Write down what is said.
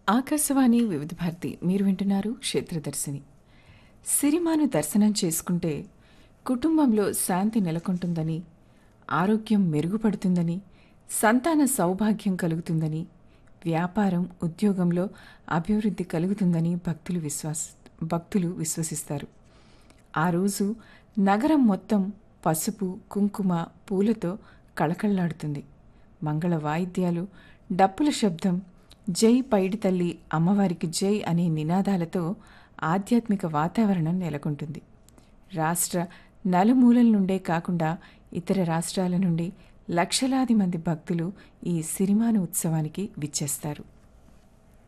ఆకాశవాణి వివిధ భారతి మీరు వింటున్నారు క్షేత్రదర్శిని సిరిమాను దర్శనం చేసుకుంటే కుటుంబంలో శాంతి నెలకొంటుందని ఆరోగ్యం మెరుగుపడుతుందని సంతాన సౌభాగ్యం కలుగుతుందని వ్యాపారం ఉద్యోగంలో అభివృద్ధి కలుగుతుందని భక్తులు విశ్వాస భక్తులు విశ్వసిస్తారు ఆ రోజు నగరం మొత్తం పసుపు కుంకుమ పూలతో కళకళ్లాడుతుంది మంగళ వాయిద్యాలు డప్పుల శబ్దం జై పైడి తల్లి అమ్మవారికి జై అనే నినాదాలతో ఆధ్యాత్మిక వాతావరణం నెలకొంటుంది రాష్ట్ర నలుమూలల నుండే కాకుండా ఇతర రాష్ట్రాల నుండి లక్షలాది మంది భక్తులు ఈ సిరిమాను ఉత్సవానికి విచ్చేస్తారు